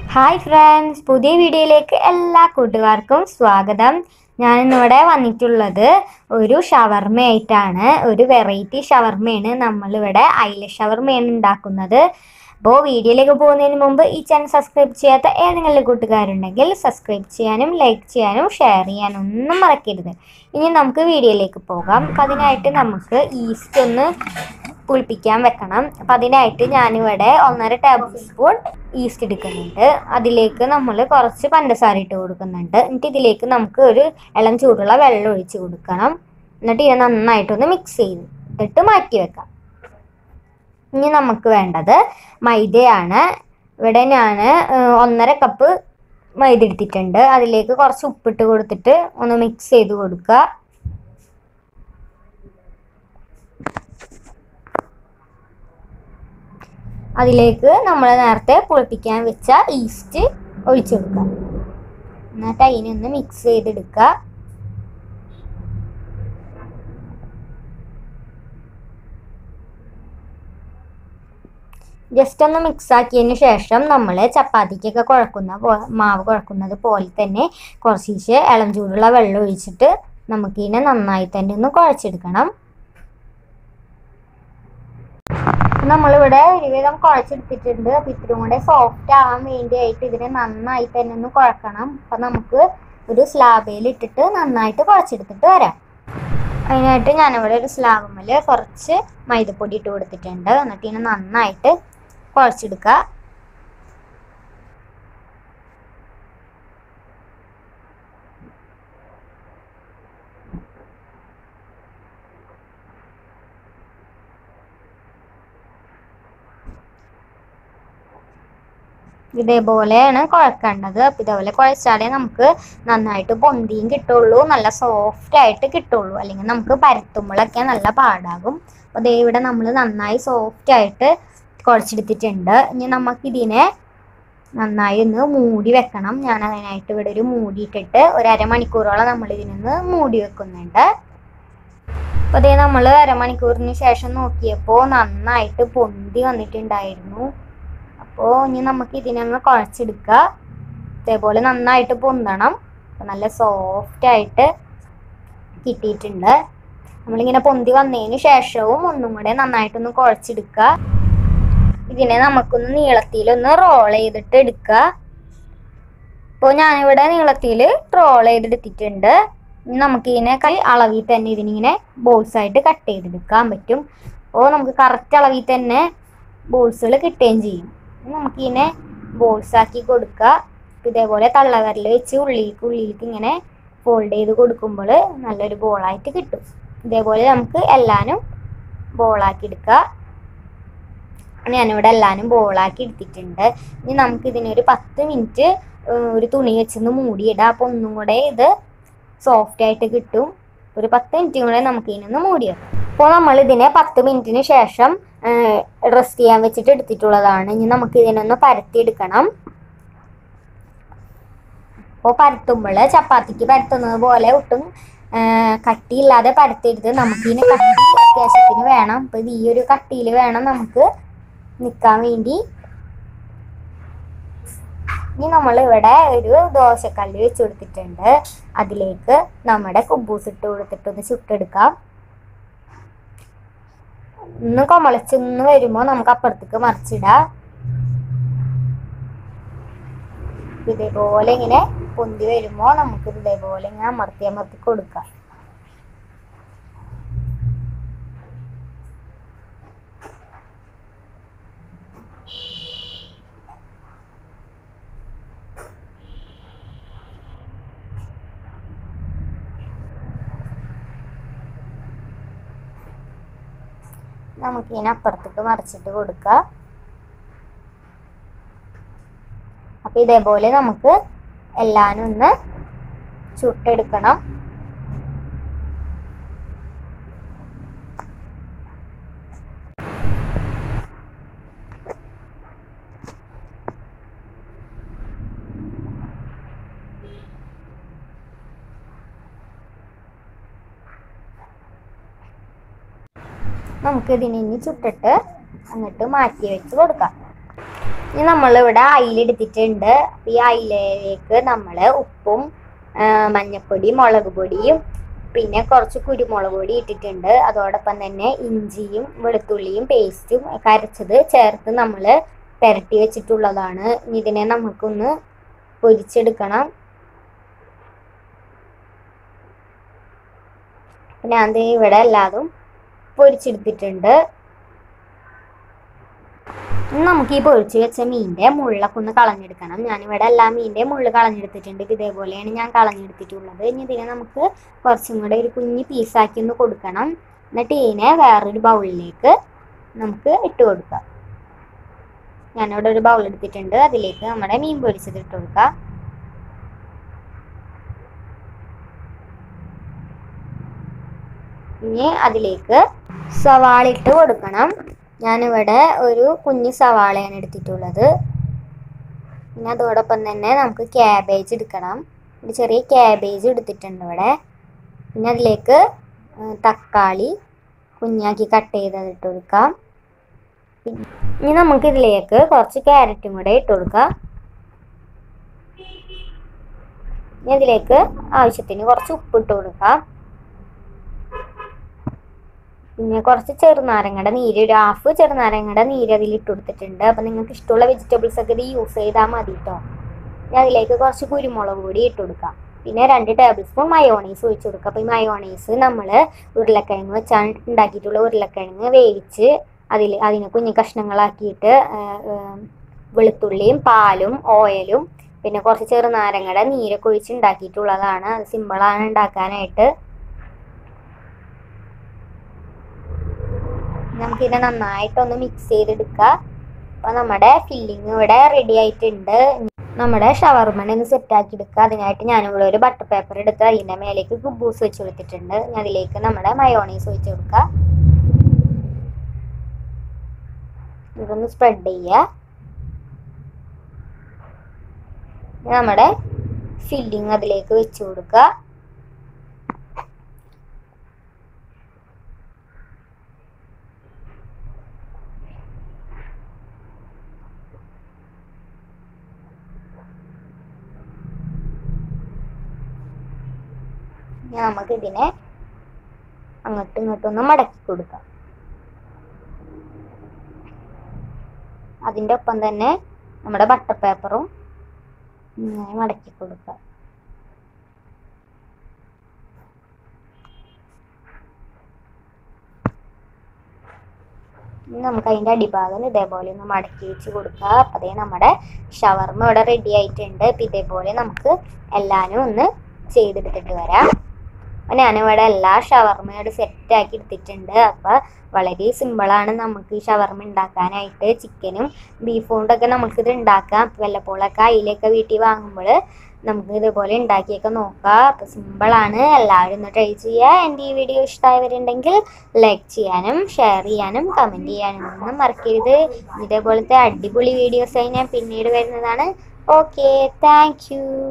hi friends പുതിയ വീഡിയോയിലേക്ക് എല്ലാ കൂട്ടുകാർക്കും സ്വാഗതം ഞാൻ ഇന്നിവിടെ വന്നിട്ടുള്ളത് ഒരു ഷവർമയായിട്ടാണ് ഒരു വെറൈറ്റി ഷവർമയാണ് നമ്മളിവിടെ അയില ഷവർമയാണ് ഉണ്ടാക്കുന്നത് അപ്പോൾ വീഡിയോയിലേക്ക് പോകുന്നതിന് മുമ്പ് ഈ ചാനൽ സബ്സ്ക്രൈബ് ചെയ്യാത്ത ഏതെങ്കിലും കൂട്ടുകാരുണ്ടെങ്കിൽ സബ്സ്ക്രൈബ് ചെയ്യാനും ലൈക്ക് ചെയ്യാനും ഷെയർ ചെയ്യാനും ഒന്നും മറക്കരുത് ഇനി നമുക്ക് വീഡിയോയിലേക്ക് പോകാം അപ്പം അതിനായിട്ട് നമുക്ക് ഈസ്റ്റ് ഒന്ന് പുളിപ്പിക്കാൻ വെക്കണം അപ്പം അതിനായിട്ട് ഞാനിവിടെ ഒന്നര ടേബിൾ സ്പൂൺ ഈസ്റ്റ് എടുക്കുന്നുണ്ട് അതിലേക്ക് നമ്മൾ കുറച്ച് പഞ്ചസാര ഇട്ട് കൊടുക്കുന്നുണ്ട് എന്നിട്ട് ഇതിലേക്ക് നമുക്ക് ഒരു ഇളം ചൂടുള്ള വെള്ളം ഒഴിച്ച് കൊടുക്കണം എന്നിട്ട് ഇത് നന്നായിട്ടൊന്ന് മിക്സ് ചെയ്തിട്ട് മാറ്റി വെക്കാം ഇനി നമുക്ക് വേണ്ടത് മൈദയാണ് ഇവിടെ ഞാൻ ഒന്നര കപ്പ് മൈദ എടുത്തിട്ടുണ്ട് അതിലേക്ക് കുറച്ച് ഉപ്പിട്ട് കൊടുത്തിട്ട് ഒന്ന് മിക്സ് ചെയ്ത് കൊടുക്കുക അതിലേക്ക് നമ്മൾ നേരത്തെ പുളിപ്പിക്കാൻ വെച്ച ഈസ്റ്റ് ഒഴിച്ചു കൊടുക്കുക എന്നിട്ട് അതിനൊന്ന് മിക്സ് ചെയ്തെടുക്കുക ജസ്റ്റ് ഒന്ന് മിക്സ് ആക്കിയതിന് ശേഷം നമ്മൾ ചപ്പാത്തിക്കൊക്കെ കുഴക്കുന്ന പോ- മാവ് കുഴക്കുന്നത് പോലെ തന്നെ കുറച്ച് ഇളം ചൂടുള്ള വെള്ളം ഒഴിച്ചിട്ട് നമുക്കിതിനെ നന്നായി തന്നെ ഒന്ന് കുഴച്ചെടുക്കണം നമ്മളിവിടെ ഒരുവിധം കുഴച്ചെടുത്തിട്ടുണ്ട് അപ്പം ഇത്തിരി കൂടെ സോഫ്റ്റ് ആവാൻ വേണ്ടിയായിട്ട് ഇതിനെ നന്നായി തന്നെ ഒന്ന് കുഴക്കണം അപ്പം നമുക്ക് ഒരു സ്ലാബയിൽ ഇട്ടിട്ട് നന്നായിട്ട് കുഴച്ചെടുത്തിട്ട് വരാം അതിനായിട്ട് ഞാനിവിടെ ഒരു സ്ലാബുമ്മൽ കുറച്ച് മൈദപ്പൊടി ഇട്ട് കൊടുത്തിട്ടുണ്ട് എന്നിട്ട് ഇതിനെ നന്നായിട്ട് കുഴച്ചെടുക്കുക ഇതേപോലെയാണ് കുഴക്കേണ്ടത് അപ്പം ഇതേപോലെ കുഴച്ചാലേ നമുക്ക് നന്നായിട്ട് പൊന്തിയും കിട്ടുള്ളൂ നല്ല സോഫ്റ്റ് ആയിട്ട് കിട്ടുള്ളൂ അല്ലെങ്കിൽ നമുക്ക് പരത്തുമ്പോഴൊക്കെ നല്ല പാടാകും അപ്പോൾ ദേ ഇവിടെ നമ്മൾ നന്നായി സോഫ്റ്റ് ആയിട്ട് കുഴച്ചെടുത്തിട്ടുണ്ട് ഇനി നമുക്കിതിനെ നന്നായി ഒന്ന് മൂടി വെക്കണം ഞാൻ അതിനായിട്ട് ഇവിടെ ഒരു മൂടി ഇട്ടിട്ട് ഒരു അരമണിക്കൂറോളം നമ്മൾ ഇതിനൊന്ന് മൂടി വെക്കുന്നുണ്ട് അപ്പോൾ അതേ നമ്മൾ അരമണിക്കൂറിന് ശേഷം നോക്കിയപ്പോൾ നന്നായിട്ട് പൊന്തി വന്നിട്ടുണ്ടായിരുന്നു അപ്പോൾ ഇനി നമുക്ക് ഇതിനങ്ങ് കുഴച്ചെടുക്കുക ഇതേപോലെ നന്നായിട്ട് പൊന്തണം അപ്പോൾ നല്ല സോഫ്റ്റ് ആയിട്ട് കിട്ടിയിട്ടുണ്ട് നമ്മളിങ്ങനെ പൊന്തി വന്നതിന് ശേഷവും ഒന്നും കൂടെ നന്നായിട്ടൊന്ന് കുഴച്ചെടുക്കുക ഇതിനെ നമുക്കൊന്ന് നീളത്തിലൊന്ന് റോൾ ചെയ്തിട്ട് എടുക്കുക ഇപ്പോൾ ഞാനിവിടെ നീളത്തിൽ റോൾ ചെയ്തെടുത്തിട്ടുണ്ട് ഇനി നമുക്കിതിനെ കൈ അളവിൽ തന്നെ ഇതിനിങ്ങനെ ബോൾസ് ആയിട്ട് കട്ട് ചെയ്തെടുക്കാൻ പറ്റും അപ്പോൾ നമുക്ക് കറക്റ്റ് അളവിൽ തന്നെ ബോൾസുകൾ കിട്ടുകയും ചെയ്യും ഇനി നമുക്കിതിനെ ബോൾസ് ആക്കി കൊടുക്കുക ഇതേപോലെ തള്ളവിരൽ വെച്ച് ഉള്ളിലേക്ക് ഉള്ളിലേക്ക് ഇങ്ങനെ ഫോൾഡ് ചെയ്ത് കൊടുക്കുമ്പോൾ നല്ലൊരു ബോളായിട്ട് കിട്ടും ഇതേപോലെ നമുക്ക് എല്ലാനും ബോളാക്കി എടുക്കുക ഞാനിവിടെ എല്ലാനും ബോളാക്കി എടുത്തിട്ടുണ്ട് ഇനി നമുക്ക് ഇതിനൊരു പത്ത് മിനിറ്റ് ഒരു തുണി വെച്ചൊന്ന് മൂടിയിടാം അപ്പോൾ ഒന്നും കൂടെ ഇത് സോഫ്റ്റ് ആയിട്ട് കിട്ടും ഒരു പത്ത് മിനിറ്റും കൂടെ നമുക്ക് ഇതിനൊന്ന് മൂടിയിടാം അപ്പോൾ നമ്മൾ ഇതിനെ പത്ത് മിനിറ്റിന് ശേഷം റെസ്റ്റ് ചെയ്യാൻ വെച്ചിട്ട് എടുത്തിട്ടുള്ളതാണ് ഇനി നമുക്ക് ഇതിനൊന്ന് പരത്തിയെടുക്കണം അപ്പോൾ പരത്തുമ്പോൾ ചപ്പാത്തിക്ക് പരത്തുന്നത് പോലെ ഒട്ടും ആ, കട്ടിയില്ലാതെ പരത്തിയെടുത്ത് നമുക്കിതിന് കട്ടി അത്യാവശ്യത്തിന് വേണം അപ്പോൾ ഇത് ഈ ഒരു കട്ടിയിൽ വേണം നമുക്ക് നിൽക്കാൻ വേണ്ടി ഇനി നമ്മൾ ഇവിടെ ഒരു ദോശക്കല്ല് വെച്ച് കൊടുത്തിട്ടുണ്ട് അതിലേക്ക് നമ്മുടെ കുബൂസ് ഇട്ട് കൊടുത്തിട്ട് ഒന്ന് ചുട്ടെടുക്കാം ഒന്ന് കൊമളച്ചൊന്ന് വരുമ്പോൾ നമുക്ക് അപ്പുറത്തേക്ക് മറിച്ചിടാം ഇതേപോലെ ഇങ്ങനെ പൊന്തി വരുമ്പോൾ നമുക്ക് ഇതേപോലെ ഇങ്ങനെ അമർത്തി അമർത്തി കൊടുക്കാം നമുക്ക് ഇതിനെ അപ്പുറത്തേക്ക് മറിച്ചിട്ട് കൊടുക്കാം അപ്പൊ ഇതേപോലെ നമുക്ക് എല്ലാനും ഒന്ന് ചുട്ടെടുക്കണം നമുക്ക് ഇതിനെ ഇനി ചുട്ടിട്ട് എന്നിട്ട് മാറ്റി വെച്ച് കൊടുക്കാം ഇനി നമ്മളിവിടെ അയില എടുത്തിട്ടുണ്ട് അപ്പൊ ഈ അയിലയിലേക്ക് നമ്മൾ ഉപ്പും ആ, മഞ്ഞപ്പൊടിയും മുളക് പൊടിയും പിന്നെ കുറച്ച് കുരുമുളക് പൊടി ഇട്ടിട്ടുണ്ട് അതോടൊപ്പം തന്നെ ഇഞ്ചിയും വെളുത്തുള്ളിയും പേസ്റ്റും കരച്ചത് ചേർത്ത് നമ്മൾ പുരട്ടി വെച്ചിട്ടുള്ളതാണ് ഇനി ഇതിനെ നമുക്കൊന്ന് പൊരിച്ചെടുക്കണം പിന്നെ അത് ഇവിടെ എല്ലാതും പൊരിച്ചെടുത്തിട്ടുണ്ട് ഇനി നമുക്ക് ഈ പൊരിച്ച് വെച്ച മീനിന്റെ മുള്ളൊക്കെ ഒന്ന് കളഞ്ഞെടുക്കണം ഞാനിവിടെ എല്ലാ മീനിന്റെ മുള്ള് കളഞ്ഞെടുത്തിട്ടുണ്ട് ഇത് ഇതേപോലെയാണ് ഞാൻ കളഞ്ഞെടുത്തിട്ടുള്ളത് ഇനി ഇതിനെ നമുക്ക് കുറച്ചും കൂടെ ഒരു കുഞ്ഞ് പീസാക്കി ഒന്ന് കൊടുക്കണം എന്നിട്ട് ഇതിനെ വേറൊരു ബൗളിലേക്ക് നമുക്ക് ഇട്ട് കൊടുക്കാം ഞാനിവിടെ ഒരു ബൗൾ എടുത്തിട്ടുണ്ട് അതിലേക്ക് നമ്മുടെ മീൻ പൊരിച്ചത് ഇട്ട് കൊടുക്കാം ഇനി അതിലേക്ക് സവാള ഇട്ട് കൊടുക്കണം ഞാനിവിടെ ഒരു കുഞ്ഞ് സവാളയാണ് എടുത്തിട്ടുള്ളത് പിന്നെ അതോടൊപ്പം തന്നെ നമുക്ക് ക്യാബേജ് എടുക്കണം ഒരു ചെറിയ ക്യാബേജ് എടുത്തിട്ടുണ്ട് ഇവിടെ പിന്നെ അതിലേക്ക് ആ, തക്കാളി കുഞ്ഞാക്കി കട്ട് ചെയ്തത് ഇട്ട് കൊടുക്കാം പിന്നെ ഇനി നമുക്ക് ഇതിലേക്ക് കുറച്ച് ക്യാരറ്റും കൂടെ ഇട്ട് കൊടുക്കാം ഇനി അതിലേക്ക് ആവശ്യത്തിന് കുറച്ച് ഉപ്പ് ഇട്ട് കൊടുക്കാം പിന്നെ കുറച്ച് ചെറുനാരങ്ങയുടെ നീര് ഒരു ഹാഫ് ചെറുനാരങ്ങയുടെ നീര് അതിൽ ഇട്ട് കൊടുത്തിട്ടുണ്ട് അപ്പം നിങ്ങൾക്ക് ഇഷ്ടമുള്ള വെജിറ്റബിൾസ് ഒക്കെ ഇത് യൂസ് ചെയ്താൽ മതി കേട്ടോ ഇനി അതിലേക്ക് കുറച്ച് കുരുമുളക് പൊടി ഇട്ട് കൊടുക്കാം പിന്നെ രണ്ട് ടേബിൾ സ്പൂൺ മയോണൈസ് ഒഴിച്ച് കൊടുക്കുക അപ്പോൾ ഈ മയോണൈസ് നമ്മൾ ഉരുളക്കിഴങ്ങ് വെച്ചാണ് ഉണ്ടാക്കിയിട്ടുള്ള ഉരുളക്കിഴങ്ങ് വേവിച്ച് അതിൽ അതിനെ കുഞ്ഞു കഷ്ണങ്ങളാക്കിയിട്ട് ആ, ആ, വെളുത്തുള്ളിയും പാലും ഓയിലും പിന്നെ കുറച്ച് ചെറുനാരങ്ങയുടെ നീരൊക്കെ ഒഴിച്ച് ഉണ്ടാക്കിയിട്ടുള്ളതാണ് അത് സിമ്പിളാണ് ഉണ്ടാക്കാനായിട്ട് നമുക്കിത് നന്നായിട്ടൊന്ന് മിക്സ് ചെയ്തെടുക്കുക അപ്പോൾ നമ്മുടെ ഫില്ലിങ് ഇവിടെ റെഡി ആയിട്ടുണ്ട് നമ്മുടെ ഷവർമണ ഒന്ന് സെറ്റ് ആക്കി എടുക്കുക അതിനായിട്ട് ഞാനിവിടെ ഒരു ബട്ടർ പേപ്പർ എടുത്ത് അതിൻ്റെ മേലേക്ക് കുബൂസ് വെച്ച് കൊടുത്തിട്ടുണ്ട് ഇനി അതിലേക്ക് നമ്മുടെ മയോണൈസ് ഒഴിച്ച് കൊടുക്കുക ഇതൊന്ന് സ്പ്രെഡ് ചെയ്യുക ഇനി നമ്മുടെ ഫില്ലിങ് അതിലേക്ക് വെച്ച് കൊടുക്കുക ഇനി നമുക്ക് ഇതിനെ അങ്ങോട്ടും ഇങ്ങോട്ടും ഒന്ന് മടക്കി കൊടുക്കാം അതിൻ്റെ ഒപ്പം തന്നെ നമ്മുടെ ബട്ടർ പേപ്പറും ഇങ്ങനെ മടക്കി കൊടുക്കുക ഇനി നമുക്ക് അതിൻ്റെ അടിഭാഗം ഇതേപോലെ ഒന്ന് മടക്കി വെച്ച് കൊടുക്കുക അപ്പം അതേ നമ്മുടെ ഷവർമ ഇവിടെ റെഡി ആയിട്ടുണ്ട് അപ്പം ഇതേപോലെ നമുക്ക് എല്ലാനും ഒന്ന് ചെയ്തെടുത്തിട്ട് വരാം അപ്പം ഞാനിവിടെ എല്ലാ ഷവർമയോട് സെറ്റ് ആക്കി എടുത്തിട്ടുണ്ട് അപ്പം വളരെ സിമ്പിളാണ് നമുക്ക് ഈ ഷവർമ ഉണ്ടാക്കാനായിട്ട് ചിക്കനും ബീഫ് കൊണ്ടൊക്കെ നമുക്കിത് ഉണ്ടാക്കാം വല്ലപ്പോഴൊക്കെ അയിലൊക്കെ വീട്ടിൽ വാങ്ങുമ്പോൾ നമുക്ക് ഇതുപോലെ ഉണ്ടാക്കിയൊക്കെ നോക്കാം അപ്പം സിമ്പിളാണ് എല്ലാവരും ഒന്ന് ട്രൈ ചെയ്യുക എൻ്റെ ഈ വീഡിയോ ഇഷ്ടമായവരുണ്ടെങ്കിൽ ലൈക്ക് ചെയ്യാനും ഷെയർ ചെയ്യാനും കമൻറ്റ് ചെയ്യാനും ഒന്നും മറക്കരുത് ഇതേപോലത്തെ അടിപൊളി വീഡിയോസായി ഞാൻ പിന്നീട് വരുന്നതാണ് ഓക്കെ താങ്ക് യു